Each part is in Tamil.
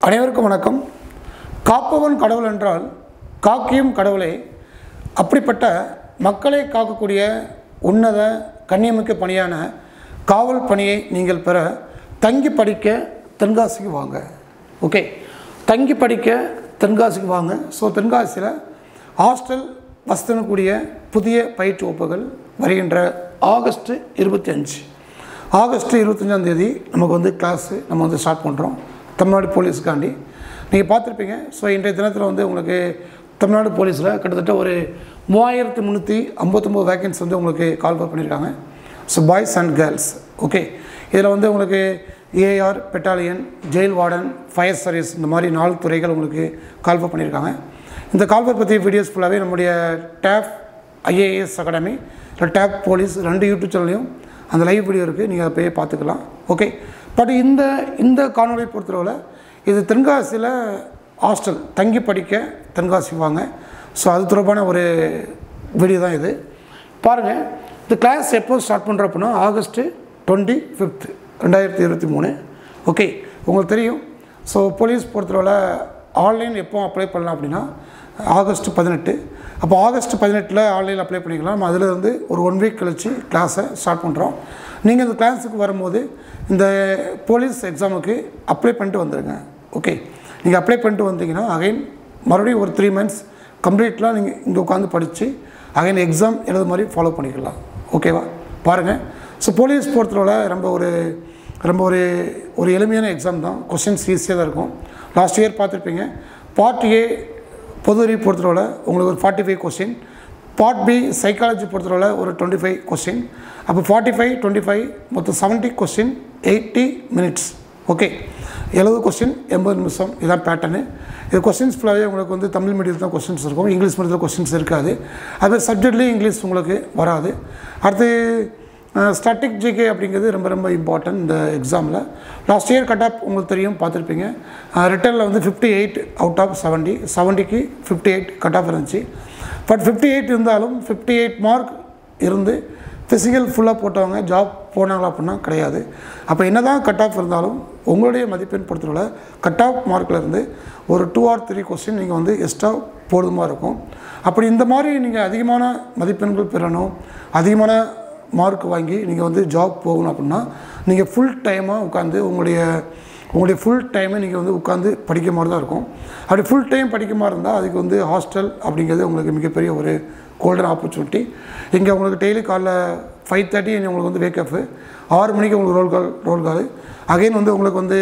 அனைவருக்கும் வணக்கம் காப்பவன் கடவுள் என்றால் காக்கியும் கடவுளே அப்படிப்பட்ட மக்களை காக்கக்கூடிய உன்னத கண்ணியமிக்க பணியான காவல் பணியை நீங்கள் பெற தங்கி படிக்க தென்காசிக்கு வாங்க ஓகே தங்கி படிக்க தென்காசிக்கு வாங்க ஸோ தென்காசியில் ஹாஸ்டல் வசதிக்கூடிய புதிய பயிற்சி வகுப்புகள் வருகின்ற ஆகஸ்ட் இருபத்தி அஞ்சு ஆகஸ்ட் இருபத்தஞ்சாம் தேதி நமக்கு வந்து கிளாஸு நம்ம வந்து ஸ்டார்ட் பண்ணுறோம் தமிழ்நாடு போலீஸுக்காண்டி நீங்கள் பார்த்துருப்பீங்க ஸோ இன்றைய தினத்தில் வந்து உங்களுக்கு தமிழ்நாடு போலீஸில் கிட்டத்தட்ட ஒரு மூவாயிரத்து முந்நூற்றி ஐம்பத்தொம்போது வேக்கன்ஸ் வந்து உங்களுக்கு கால் பண்ணியிருக்காங்க so boys and girls okay இதில் வந்து உங்களுக்கு AR battalion jail warden fire service இந்த மாதிரி நாலு துறைகள் உங்களுக்கு கால்ஃபர் பண்ணியிருக்காங்க இந்த கால்ஃபர் பற்றி வீடியோஸ் ஃபுல்லாகவே நம்முடைய டேப் ஐஏஎஸ் அகாடமி இல்லை டேப் போலீஸ் ரெண்டு யூடியூப் சேனல்லையும் அந்த லைவ் வீடியோ இருக்குது நீங்கள் அதை போய் பார்த்துக்கலாம் ஓகே பட் இந்த இந்த காணொலியை பொறுத்தளவில் இது தென்காசியில் ஹாஸ்டல் தங்கி படிக்க தென்காசி வாங்க ஸோ அது தொடர்பான ஒரு வீடியோ தான் இது பாருங்கள் இந்த கிளாஸ் எப்போ ஸ்டார்ட் பண்ணுறோம் அப்படின்னா ஆகஸ்ட்டு டுவெண்ட்டி ஃபிஃப்த் ரெண்டாயிரத்தி இருபத்தி மூணு ஓகே உங்களுக்கு தெரியும் ஸோ போலீஸ் பொறுத்தளவில் ஆன்லைன் எப்போ அப்ளை பண்ணலாம் அப்படின்னா ஆகஸ்ட் பதினெட்டு அப்போ ஆகஸ்ட் பதினெட்டில் ஆன்லைனில் அப்ளை பண்ணிக்கலாம் நம்ம அதில் இருந்து ஒரு ஒன் வீக் கழித்து கிளாஸை ஸ்டார்ட் பண்ணுறோம் நீங்கள் இந்த கிளாஸுக்கு வரும்போது இந்த போலீஸ் எக்ஸாமுக்கு அப்ளை பண்ணிட்டு வந்துடுங்க ஓகே நீங்கள் அப்ளை பண்ணிட்டு வந்தீங்கன்னா அகைன் மறுபடியும் ஒரு த்ரீ மந்த்ஸ் கம்ப்ளீட்லாம் நீங்கள் இங்கே உட்காந்து படித்து அகைன் எக்ஸாம் எழுத மாதிரி ஃபாலோ பண்ணிக்கலாம் ஓகேவா பாருங்கள் ஸோ போலீஸ் பொறுத்தவரை ரொம்ப ஒரு ரொம்ப ஒரு ஒரு எளிமையான எக்ஸாம் தான் கொஸ்டின்ஸ் ஈஸியாக தான் இருக்கும் லாஸ்ட் இயர் பார்த்துருப்பீங்க பார்ட் ஏ பொது அறிவு பொறுத்தவரை உங்களுக்கு ஒரு forty five question part B psychology பொறுத்தவரை ஒரு டுவெண்ட்டி ஃபைவ் கொஸ்டின் அப்போ ஃபார்ட்டி ஃபைவ் டுவெண்ட்டி ஃபைவ் மொத்தம் seventy question eighty minutes okay எழுபது கொஸ்டின் எண்பது நிமிஷம் இதான் பேட்டர்னு இது கொஸ்டின்ஸ் ஃபுல்லாகவே உங்களுக்கு வந்து தமிழ் மீடியத்தில் தான் கொஸ்டின்ஸ் இருக்கும் இங்கிலீஷ் மீடியத்தில் கொஸ்டின்ஸ் இருக்காது அது சப்ஜெக்ட்லேயும் இங்கிலீஷ் உங்களுக்கு வராது அடுத்து ஸ்டாட்டிக் ஜிகே அப்படிங்கிறது ரொம்ப ரொம்ப இம்பார்ட்டன்ட் இந்த எக்ஸாமில் லாஸ்ட் இயர் கட் ஆஃப் உங்களுக்கு தெரியும் பார்த்துருப்பீங்க ரிட்டர்னில் வந்து fifty eight out of seventy செவன்ட்டிக்கு ஃபிஃப்டி எயிட் கட் ஆஃப் இருந்துச்சு பட் ஃபிஃப்டி எயிட் இருந்தாலும் ஃபிஃப்டி எயிட் மார்க் இருந்து ஃபிசிக்கல் ஃபுல்லாக போட்டவங்க ஜாப் போனாங்களா அப்படின்னா கிடையாது அப்போ என்ன தான் கட் ஆஃப் இருந்தாலும் உங்களுடைய மதிப்பெண் பொறுத்தவரை கட் ஆஃப் மார்க்லேருந்து ஒரு டூ ஆர் த்ரீ கொஸ்டின் நீங்கள் வந்து எக்ஸ்ட்ரா போடுமா இருக்கும் அப்படி இந்த மாதிரி நீங்கள் அதிகமான மதிப்பெண்கள் பெறணும் அதிகமான மார்க் வாங்கி நீங்கள் வந்து ஜாப் போகணும் அப்படின்னா நீங்கள் ஃபுல் டைமாக உட்காந்து உங்களுடைய உங்களுடைய ஃபுல் டைமை நீங்கள் வந்து உட்காந்து படிக்க மாதிரி தான் இருக்கும் அப்படி ஃபுல் டைம் படிக்க மாதிரி இருந்தால் அதுக்கு வந்து ஹாஸ்டல் அப்படிங்கிறது உங்களுக்கு மிகப்பெரிய ஒரு கோல்டன் ஆப்பர்ச்சுனிட்டி இங்கே உங்களுக்கு டெய்லி காலைல ஃபைவ் தேர்ட்டி உங்களுக்கு வந்து வேக்கப்பு ஆறு மணிக்கு உங்களுக்கு roll call roll call again வந்து உங்களுக்கு வந்து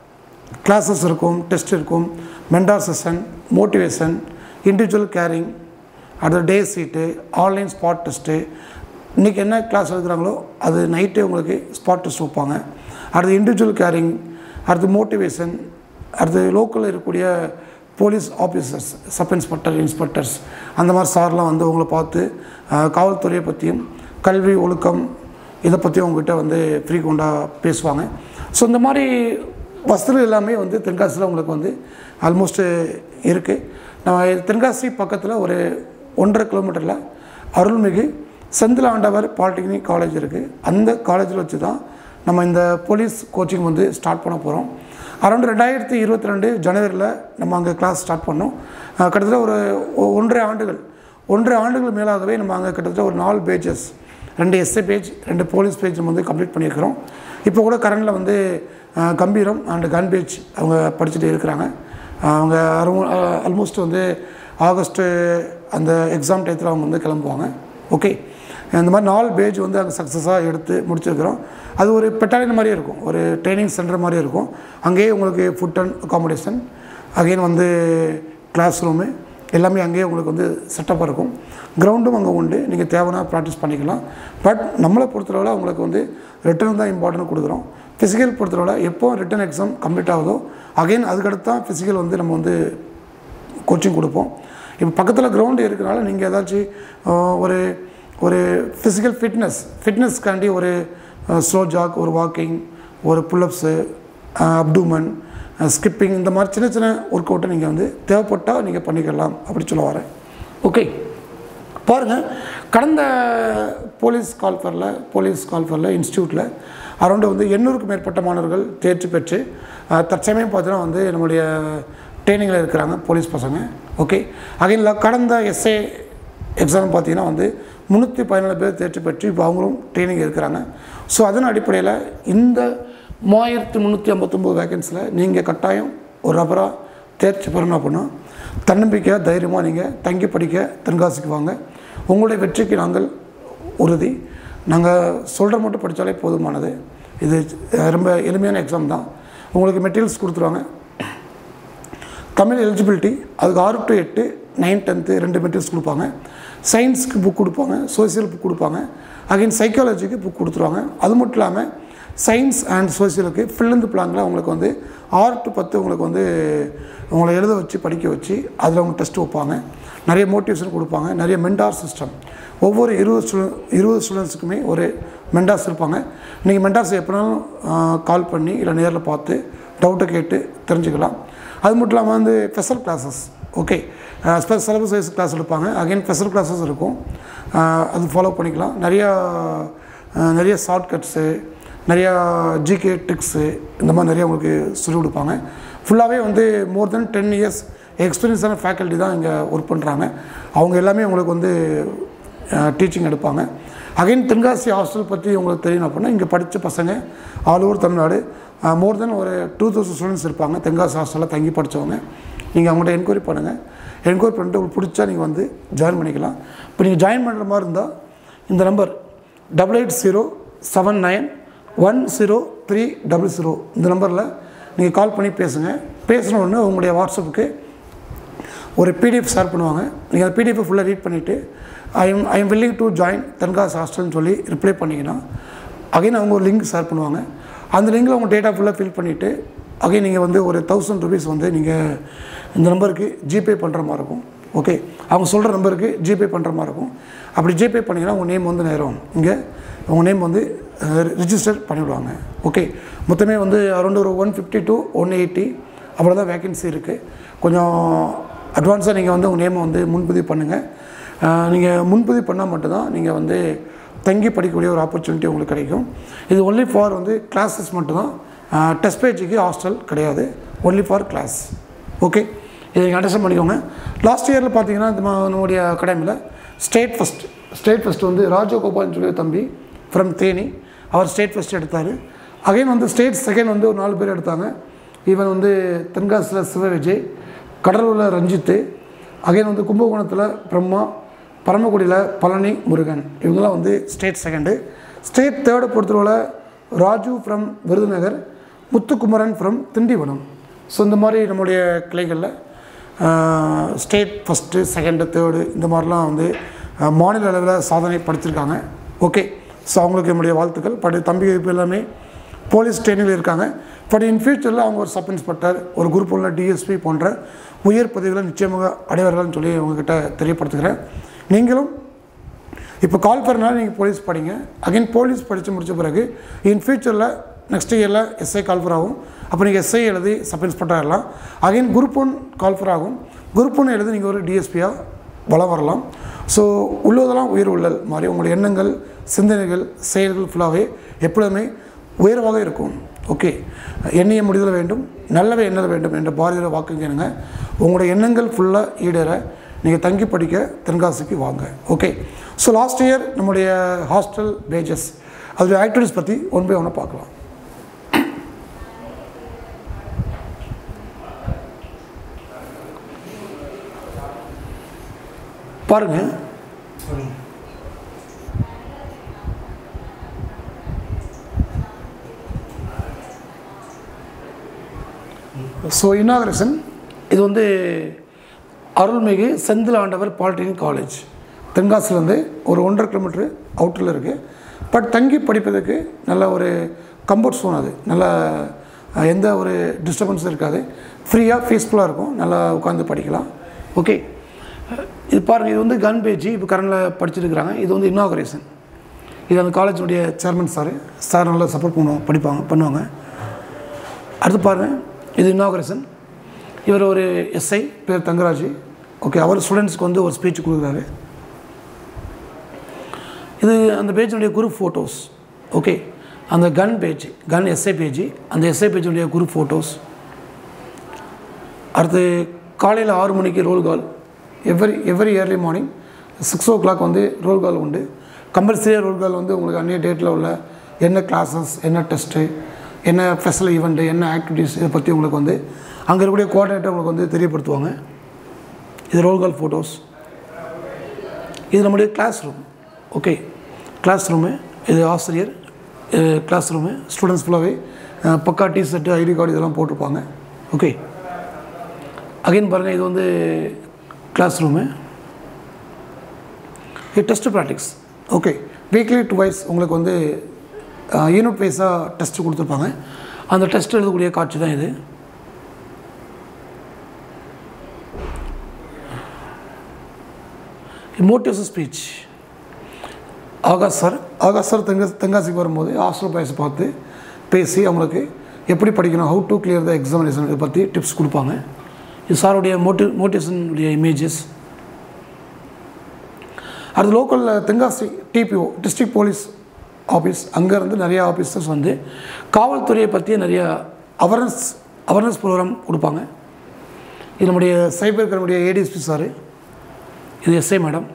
கிளாஸஸ் இருக்கும் டெஸ்ட் இருக்கும் mentor session motivation individual caring அடுத்த டே சீட்டு ஆன்லைன் ஸ்பாட் டெஸ்ட்டு இன்றைக்கி என்ன கிளாஸ் எடுக்கிறாங்களோ அது நைட்டே உங்களுக்கு ஸ்பாட் டெஸ்ட் வைப்பாங்க அடுத்து இண்டிவிஜுவல் கேரிங் அடுத்து மோட்டிவேஷன் அடுத்து லோக்கலில் இருக்கக்கூடிய police officers sub inspector inspectors அந்த மாதிரி சார்லாம் வந்து உங்களை பார்த்து அஹ், காவல்துறையை பற்றியும் கல்வி ஒழுக்கம் இதை பற்றியும் உங்ககிட்ட வந்து ஃப்ரீக்வெண்ட்டாக பேசுவாங்க ஸோ இந்த மாதிரி வசதிகள் எல்லாமே வந்து தென்காசியில் உங்களுக்கு வந்து ஆல்மோஸ்ட்டு இருக்குது நம்ம தென்காசி பக்கத்தில் ஒரு ஒன்றரை கிலோமீட்டரில் அருள்மிகு செந்தில் ஆண்டவர் பாலிடெக்னிக் காலேஜ் இருக்குது அந்த காலேஜில் வச்சு தான் நம்ம இந்த போலீஸ் கோச்சிங் வந்து ஸ்டார்ட் பண்ண போகிறோம் அரௌண்ட் ரெண்டாயிரத்தி இருபத்தி ரெண்டு ஜனவரியில் நம்ம அங்கே கிளாஸ் ஸ்டார்ட் பண்ணோம் அஹ் கிட்டத்தட்ட ஒரு ஒ- ஒன்றரை ஆண்டுகள் ஒன்றரை ஆண்டுகள் மேலாகவே நம்ம அங்கே கிட்டத்தட்ட ஒரு நாலு பேஜஸ் ரெண்டு எஸ்ஏ பேஜ் ரெண்டு போலீஸ் பேஜ் நம்ம வந்து கம்ப்ளீட் பண்ணியிருக்கிறோம் இப்போ கூட கரண்டில் வந்து அஹ், கம்பீரம் அண்ட் கன் பேஜ் அவங்க படிச்சுட்டு இருக்கிறாங்க அஹ் அவங்க ஆல்மோஸ்ட் வந்து ஆகஸ்ட்டு அந்த எக்ஸாம் டயத்தில் அவங்க வந்து கிளம்புவாங்க ஓகே இந்த மாதிரி நாலு பேஜ் வந்து அங்கே சக்ஸஸாக எடுத்து முடிச்சிருக்கிறோம் அது ஒரு பெட்டாலியன் மாதிரியே இருக்கும் ஒரு ட்ரைனிங் சென்டர் மாதிரியே இருக்கும் அங்கேயே உங்களுக்கு ஃபுட் அண்ட் அகாமடேஷன் அகைன் வந்து கிளாஸ் ரூமு எல்லாமே அங்கேயே உங்களுக்கு வந்து செட்டப்பாக இருக்கும் கிரவுண்டும் அங்கே உண்டு நீங்கள் தேவைன்னா ப்ராக்டிஸ் பண்ணிக்கலாம் பட் நம்மளை பொறுத்தளவில் உங்களுக்கு வந்து ரிட்டர்ன் தான் இம்பார்ட்டன்ட் கொடுக்குறோம் ஃபிசிக்கல் பொறுத்தளவில் எப்போ ரிட்டன் எக்ஸாம் கம்ப்ளீட் ஆகுதோ அகைன் அதுக்கடுத்து தான் ஃபிசிக்கல் வந்து நம்ம வந்து கோச்சிங் கொடுப்போம் இப்போ பக்கத்தில் கிரவுண்டு இருக்கிறனால நீங்கள் ஏதாச்சும் அஹ், ஒரு ஒரு ஃபிசிக்கல் ஃபிட்னஸ் ஃபிட்னஸ்க்காண்டி ஒரு ஸ்லோ ஜாக் ஒரு வாக்கிங் ஒரு புல்லப்ஸு அப்டூமன் ஸ்கிப்பிங் இந்த மாதிரி சின்ன சின்ன ஒர்க் அவுட்டை நீங்கள் வந்து தேவைப்பட்டால் நீங்கள் பண்ணிக்கலாம் அப்படி சொல்ல வரேன் ஓகே பாருங்கள் கடந்த போலீஸ் கால்ஃபரில் போலீஸ் கால்ஃபரில் இன்ஸ்டியூட்டில் அரௌண்டு வந்து எண்ணூறுக்கும் மேற்பட்ட மாணவர்கள் தேர்ச்சி பெற்று அஹ், தற்சமயம் பார்த்தீங்கன்னா வந்து நம்முடைய ட்ரைனிங்கில் இருக்கிறாங்க போலீஸ் பசங்க ஓகே அகைன் கடந்த எஸ்ஏ எக்ஸாம் பார்த்தீங்கன்னா வந்து முந்நூற்றி பதினாலு பேர் தேர்ச்சி பெற்று இப்போ அவங்களும் ட்ரைனிங் இருக்கிறாங்க ஸோ அதன் அடிப்படையில் இந்த மூவாயிரத்து முந்நூற்றி ஐம்பத்தொம்போது வேகன்ஸில் நீங்கள் கட்டாயம் ஒரு ரபராக தேர்ச்சி பெறணும் அப்படின்னா தன்னம்பிக்கையாக தைரியமாக நீங்கள் தங்கி படிக்க தென்காசிக்கு வாங்க உங்களுடைய வெற்றிக்கு நாங்கள் உறுதி நாங்கள் சொல்கிற மட்டும் படித்தாலே போதுமானது இது அஹ், ரொம்ப எளிமையான எக்ஸாம் தான் உங்களுக்கு மெட்டீரியல்ஸ் கொடுத்துருவாங்க தமிழ் எலிஜிபிலிட்டி அதுக்கு ஆறு டு எட்டு நைன் டென்த்து ரெண்டு மெட்டீரியல்ஸ் கொடுப்பாங்க சயின்ஸ்க்கு புக் கொடுப்பாங்க சோசியல் புக் கொடுப்பாங்க அகைன் சைக்காலஜிக்கு புக் கொடுத்துருவாங்க அது மட்டும் இல்லாமல் சயின்ஸ் அண்ட் சோசியலுக்கு ஃபில்லந்து பிளாங்கில் உங்களுக்கு வந்து ஆறு டு பத்து உங்களுக்கு வந்து உங்களை எழுத வச்சு படிக்க வச்சு அதில் அவங்க டெஸ்ட் வைப்பாங்க நிறைய மோட்டிவேஷன் கொடுப்பாங்க நிறைய மெண்டார் சிஸ்டம் ஒவ்வொரு இருபது ஸ்டூ இருபது ஸ்டூடெண்ட்ஸுக்குமே ஒரு மெண்டார்ஸ் இருப்பாங்க நீங்கள் மெண்டார்ஸ் எப்போனாலும் கால் பண்ணி இல்லை நேரில் பார்த்து டவுட்டை கேட்டு தெரிஞ்சுக்கலாம் அது மட்டும் இல்லாமல் வந்து special classes okay special syllabus wise class எடுப்பாங்க அகைன் ஸ்பெஷல் கிளாஸஸ் இருக்கும் அஹ், அது ஃபாலோ பண்ணிக்கலாம் நிறையா அஹ், நிறைய ஷார்ட்கட்ஸு நிறையா ஜிகே ட்ரிக்ஸு இந்த மாதிரி நிறைய உங்களுக்கு சொல்லிக் கொடுப்பாங்க ஃபுல்லாகவே வந்து மோர் தென் டென் இயர்ஸ் எக்ஸ்பீரியன்ஸான ஃபேக்கல்ட்டி தான் இங்கே ஒர்க் பண்ணுறாங்க அவங்க எல்லாமே உங்களுக்கு வந்து டீச்சிங் எடுப்பாங்க அகைன் தென்காசி ஹாஸ்டல் பற்றி உங்களுக்கு தெரியணும் அப்படின்னா இங்கே படித்த பசங்க all over Tamil Nadu more than ஒரு டூ தௌசண்ட் ஸ்டூடெண்ட்ஸ் இருப்பாங்க தென்காசி ஹாஸ்டலில் தங்கி படித்தவங்க நீங்கள் அவங்கள்ட்ட என்கொயரி பண்ணுங்கள் என்கொயரி பண்ணிட்டு உங்களுக்கு பிடிச்சா நீங்கள் வந்து ஜாயின் பண்ணிக்கலாம் இப்போ நீங்கள் ஜாயின் பண்ணுற மாதிரி இருந்தால் இந்த number double eight zero seven nine one zero three double zero இந்த நம்பரில் நீங்கள் கால் பண்ணி பேசுங்க பேசின உடனே உங்களுடைய வாட்ஸ்அப்புக்கு ஒரு பிடிஎஃப் ஷேர் பண்ணுவாங்க நீங்கள் அந்த பிடிஎஃப் ஃபுல்லாக ரீட் பண்ணிவிட்டு I am I am willing to join Tenkasi ஹாஸ்டல்னு சொல்லி ரிப்ளை பண்ணிங்கன்னா அகைன் அவங்க ஒரு லிங்க் ஷேர் பண்ணுவாங்க அந்த லிங்கில் உங்கள் டேட்டா ஃபுல்லாக ஃபில் பண்ணிவிட்டு அகைன் நீங்கள் வந்து ஒரு தௌசண்ட் ருபீஸ் வந்து நீங்கள் இந்த நம்பருக்கு ஜிபே பண்ணுற மாதிரி இருக்கும் ஓகே அவங்க சொல்கிற நம்பருக்கு ஜிபே பண்ணுற மாதிரி இருக்கும் அப்படி ஜிபே பண்ணிங்கன்னா உங்கள் நேம் வந்து நேரம் இங்கே உங்கள் நேம் வந்து ரிஜிஸ்டர் பண்ணிவிடுவாங்க ஓகே மொத்தமே வந்து அரௌண்ட் ஒரு one fifty to one eighty அவ்வளோதான் வேகன்சி இருக்குது கொஞ்சம் அட்வான்ஸாக நீங்கள் வந்து உங்கள் நேமை வந்து முன்பதிவு பண்ணுங்கள் நீங்கள் முன்பதிவு பண்ணால் மட்டும்தான் நீங்கள் வந்து தங்கி படிக்கக்கூடிய ஒரு ஆப்பர்ச்சுனிட்டி உங்களுக்கு கிடைக்கும் இது ஒன்லி ஃபார் வந்து கிளாஸஸ் மட்டும்தான் டெஸ்ட் பேஜுக்கு ஹாஸ்டல் கிடையாது ஒன்லி ஃபார் கிளாஸ் ஓகே இதை நீங்கள் அண்டர்ஸ்டாண்ட் பண்ணிக்கோங்க லாஸ்ட் இயரில் பார்த்தீங்கன்னா இந்த மா- நம்முடைய அகாடமியில் ஸ்டேட் ஃபஸ்ட் ஸ்டேட் ஃபஸ்ட் வந்து ராஜகோபால்னு சொல்லி ஒரு தம்பி ஃப்ரம் தேனி அவர் ஸ்டேட் ஃபஸ்ட் எடுத்தார் அகைன் வந்து ஸ்டேட் செகண்ட் வந்து ஒரு நாலு பேர் எடுத்தாங்க ஈவன் வந்து தென்காசியில் சிவ விஜய் கடலூரில் ரஞ்சித்து அகைன் வந்து கும்பகோணத்தில் பிரம்மா பரமக்குடியில் பழனி முருகன் இவங்கெல்லாம் வந்து ஸ்டேட் செகண்டு ஸ்டேட் தேர்டை பொறுத்தளவில் Raju from Virudhunagar Muthukumaran from Tindivanam so இந்த மாதிரி நம்முடைய கிளைகளில் ஸ்டேட் ஃபஸ்ட்டு செகண்டு தேர்டு இந்த மாதிரிலாம் வந்து ஆஹ், மாநில அளவில் சாதனை படுத்திருக்காங்க ஓகே ஸோ அவங்களுக்கு என்னுடைய வாழ்த்துக்கள் பட் தம்பி இப்போ எல்லாமே போலீஸ் ட்ரைனிங்கில் இருக்காங்க பட் இன் ஃபியூச்சரில் அவங்க ஒரு சப் இன்ஸ்பெக்டர் ஒரு குரூப் உள்ள டிஎஸ்பி போன்ற உயர் பதவிகளை நிச்சயமாக அடைவார்கள்னு சொல்லி உங்ககிட்ட தெரியப்படுத்துகிறேன் நீங்களும் இப்போ கால் பண்ணனால நீங்கள் போலீஸ் படிங்க அகைன் போலீஸ் படித்து முடித்த பிறகு இன் ஃபியூச்சரில் நெக்ஸ்ட் இயரில் எஸ்ஐ கால்ஃபர் ஆகும் அப்போ நீங்கள் எஸ்ஐ எழுதி சப் இன்ஸ்பெக்டர் ஆகலாம் அகைன் குரூப் ஒன் கால்ஃபர் ஆகும் குரூப் ஒன் எழுதி நீங்கள் ஒரு டிஎஸ்பியாக வளம் வரலாம் ஸோ உள்ளதெல்லாம் உயிர் உள்ளல் மாதிரி உங்களுடைய எண்ணங்கள் சிந்தனைகள் செயல்கள் ஃபுல்லாகவே எப்பொழுதுமே உயர்வாக இருக்கும் ஓகே எண்ணிய முடிதல் வேண்டும் நல்லவை எண்ணல் வேண்டும் என்ற பாரதியோட வாக்கு கேளுங்க உங்களுடைய எண்ணங்கள் ஃபுல்லாக ஈடேற நீங்கள் தங்கி படிக்க தென்காசிக்கு வாங்க ஓகே ஸோ லாஸ்ட் இயர் நம்முடைய ஹாஸ்டல் பேஜஸ் அதோடைய ஆக்டிவிட்டிஸ் பற்றி ஒன் பை ஒன்று பார்க்கலாம் பாருங்கள் ஸோ இன்னாகரேஷன் இது வந்து அருள்மிகு செந்தில் ஆண்டவர் பாலிடெக்னிக் காலேஜ் தென்காசிலேருந்து ஒரு ஒன்றரை கிலோமீட்டர் அவுட்டரில் இருக்குது பட் தங்கி படிப்பதற்கு நல்ல ஒரு கம்ஃபர்ட் ஜோன் அது நல்ல அஹ், எந்த ஒரு டிஸ்டர்பன்ஸும் இருக்காது ஃப்ரீயாக பீஸ்ஃபுல்லாக இருக்கும் நல்லா உட்காந்து படிக்கலாம் ஓகே இது பாருங்கள் இது வந்து கன் பேஜி இப்போ கரண்டில் படிச்சுட்டு இருக்கிறாங்க இது வந்து இன்னாகரேஷன் இது அந்த காலேஜுடைய சேர்மன் சார் சார் நல்லா சப்போர்ட் பண்ணுவோம் படிப்பாங்க பண்ணுவாங்க அடுத்து பாருங்கள் இது இன்னாகரேஷன் இவர் ஒரு எஸ்ஐ பேர் தங்கராஜ் ஓகே அவர் ஸ்டூடெண்ட்ஸ்க்கு வந்து ஒரு ஸ்பீச் கொடுக்குறாரு இது அந்த பேஜினுடைய குரூப் ஃபோட்டோஸ் ஓகே அந்த gun page gun SI page அந்த எஸ்ஐ பேஜுடைய குரூப் ஃபோட்டோஸ் அடுத்து காலையில் ஆறு மணிக்கு roll call every every early morning six o'clock வந்து ரோல் கால் உண்டு கம்பல்சரியாக ரோல் கால் வந்து உங்களுக்கு அன்றைய டேட்டில் உள்ள என்ன கிளாஸஸ் என்ன டெஸ்ட்டு என்ன ஃபெஸ்டிவல் ஈவெண்ட்டு என்ன ஆக்டிவிட்டீஸ் இதை பற்றி உங்களுக்கு வந்து அங்கே இருக்கக்கூடிய கோஆர்டினேட்டர் உங்களுக்கு வந்து தெரியப்படுத்துவாங்க இது ரோல் கால் ஃபோட்டோஸ் இது நம்முடைய class room okay class room இது ஆசிரியர் கிளாஸ் ரூமு ஸ்டூடெண்ட்ஸ் ஃபுல்லாகவே பக்கா டி ஷர்ட்டு ஐடி கார்டு இதெல்லாம் போட்டிருப்பாங்க ஓகே அகைன் பாருங்கள் இது வந்து கிளாஸ் ரூமு இது test practice okay weekly twice உங்களுக்கு வந்து யூனிட் வைஸாக டெஸ்ட்டு கொடுத்துருப்பாங்க அந்த டெஸ்ட் எழுதக்கூடிய காட்சி தான் இது motives speech Akash sir Akash sir தெங்க தென்காசிக்கு வரும்போது ஹாஸ்டல் பாய்ஸ் பார்த்து பேசி அவங்களுக்கு எப்படி படிக்கணும் how to clear the examination இதை பற்றி டிப்ஸ் கொடுப்பாங்க இது சாருடைய மோட்டிவ் மோட்டிவேஷனுடைய இமேஜஸ் அடுத்து லோக்கலில் Tenkasi DPO district police office அங்கேருந்து நிறையா ஆஃபீஸர்ஸ் வந்து காவல்துறையை பற்றி நிறையா அவேர்னஸ் அவேர்னஸ் ப்ரோக்ராம் கொடுப்பாங்க இது நம்முடைய சைபர் கிரைமுடைய ஏடிஎஸ்பி சார் இது எஸ்ஐ மேடம்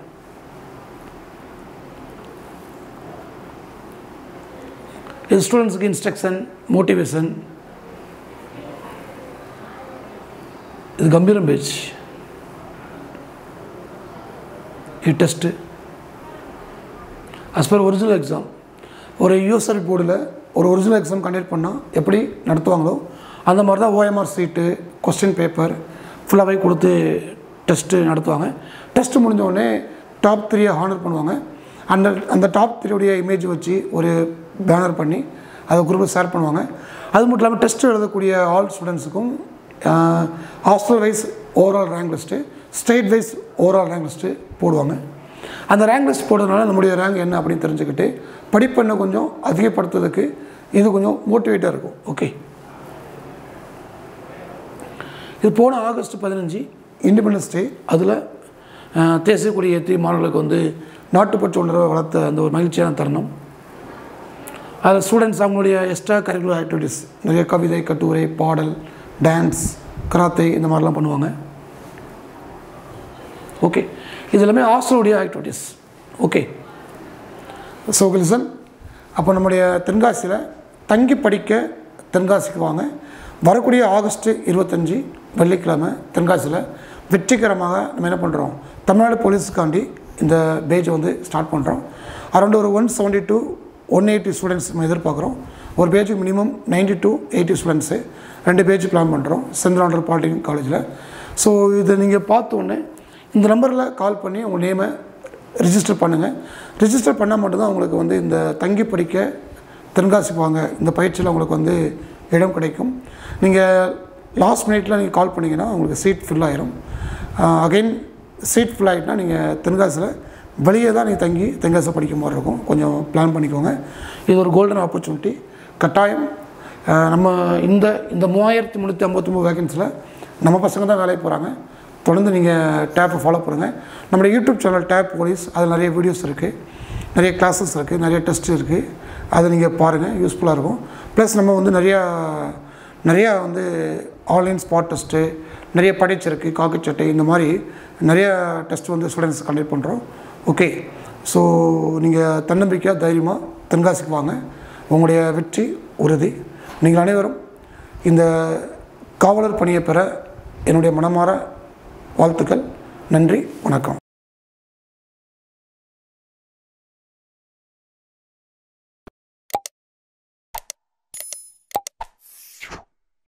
இது ஸ்டூடெண்ட்ஸுக்கு இன்ஸ்ட்ரக்ஷன் மோட்டிவேஷன் இது கம்பீரம் பேஜ் இது test as per original exam ஒரு யூஎஸ்எல் போர்டில் ஒரு ஒரிஜினல் எக்ஸாம் கண்டக்ட் பண்ணால் எப்படி நடத்துவாங்களோ அந்த மாதிரி தான் ஓஎம்ஆர் சீட்டு கொஸ்டின் பேப்பர் ஃபுல்லாகவே கொடுத்து டெஸ்ட்டு நடத்துவாங்க டெஸ்ட்டு முடிஞ்ச உடனே டாப் த்ரீயை ஹானர் பண்ணுவாங்க அந்த அந்த டாப் த்ரீயுடைய இமேஜ் வச்சு ஒரு பேனர் பண்ணி அதை குரூப்பில் ஷேர் பண்ணுவாங்க அது மட்டும் இல்லாமல் டெஸ்ட் எழுதக்கூடிய ஆல் ஸ்டூடெண்ட்ஸுக்கும் hostel wise overall rank list state wise overall rank list போடுவாங்க அந்த ரேங்க் லிஸ்ட் போடுறதுனால நம்முடைய ரேங்க் என்ன அப்படின்னு தெரிஞ்சுக்கிட்டு படிப்பெண்ணை கொஞ்சம் அதிகப்படுத்துறதுக்கு இது கொஞ்சம் மோட்டிவேட்டாக இருக்கும் ஓகே இது போன ஆகஸ்ட் பதினஞ்சு இண்டிபெண்டன்ஸ் டே அதில் தேசிய கொடி ஏற்றி மாணவர்களுக்கு வந்து நாட்டுப்பற்று உணர்வை வளர்த்த அந்த ஒரு மகிழ்ச்சியான தருணம் அதில் ஸ்டூடெண்ட்ஸ் அவங்களுடைய எக்ஸ்ட்ரா கரிக்குலர் ஆக்டிவிட்டீஸ் நிறைய கவிதை கட்டுரை பாடல் டான்ஸ் கராத்தே இந்த மாதிரிலாம் பண்ணுவாங்க ஓகே இது எல்லாமே ஹாஸ்டலுடைய ஆக்டிவிட்டீஸ் ஓகே ஸோ லிசன் அப்போ நம்முடைய தென்காசியில் தங்கி படிக்க தென்காசிக்கு வாங்க வரக்கூடிய ஆகஸ்ட் இருபத்தஞ்சி வெள்ளிக்கிழமை தென்காசியில் வெற்றிகரமாக நம்ம என்ன பண்ணுறோம் தமிழ்நாடு போலீஸுக்காண்டி இந்த பேஜை வந்து ஸ்டார்ட் பண்ணுறோம் அரௌண்ட் ஒரு one seventy two one eighty students நம்ம எதிர்பார்க்குறோம் ஒரு பேஜுக்கு minimum ninety two eighty students ரெண்டு பேஜ் பிளான் பண்ணுறோம் செந்திலாண்டர் பாலிடெக்னிக் காலேஜில் ஸோ இதை நீங்கள் பார்த்தோன்னே இந்த நம்பரில் கால் பண்ணி உங்கள் நேமை ரிஜிஸ்டர் பண்ணுங்கள் ரிஜிஸ்டர் பண்ணால் மட்டும்தான் உங்களுக்கு வந்து இந்த தங்கி படிக்க தென்காசி வாங்க இந்த பயிற்சியில் உங்களுக்கு வந்து இடம் கிடைக்கும் நீங்கள் லாஸ்ட் மினிட்ல நீங்கள் கால் பண்ணிங்கன்னா உங்களுக்கு சீட் ஃபில் ஆயிரும் அகைன் சீட் ஃபில் ஆகிட்டுனா நீங்கள் தென்காசியில் வெளியே தான் நீங்கள் தங்கி தென்காசியில் படிக்க மாதிரி இருக்கும் கொஞ்சம் பிளான் பண்ணிக்கோங்க இது ஒரு கோல்டன் ஆப்பர்ச்சுனிட்டி கட்டாயம் அஹ், நம்ம இந்த இந்த மூவாயிரத்தி முந்நூற்றி ஐம்பத்தொம்பது வேகன்ஸில் நம்ம பசங்க தான் வேலைக்கு போகிறாங்க தொடர்ந்து நீங்கள் டேப்பை ஃபாலோ பண்ணுங்கள் நம்மளுடைய யூடியூப் சேனல் டேப் போலீஸ் அதில் நிறைய வீடியோஸ் இருக்குது நிறைய கிளாஸஸ் இருக்குது நிறைய டெஸ்ட் இருக்குது அதை நீங்கள் பாருங்கள் யூஸ்ஃபுல்லாக இருக்கும் ப்ளஸ் நம்ம வந்து நிறையா நிறையா வந்து ஆன்லைன் ஸ்பாட் டெஸ்ட்டு நிறைய படைச்சிருக்கு காக்கிச்சட்டை இந்த மாதிரி நிறைய டெஸ்ட் வந்து ஸ்டூடெண்ட்ஸ் கண்டக்ட் பண்ணுறோம் ஓகே ஸோ நீங்கள் தன்னம்பிக்கையாக தைரியமாக தென்காசிக்கு வாங்க உங்களுடைய வெற்றி உறுதி நீங்கள் அனைவரும் இந்த காவலர் பணியை பெற என்னுடைய மனமார வாழ்த்துக்கள் நன்றி வணக்கம்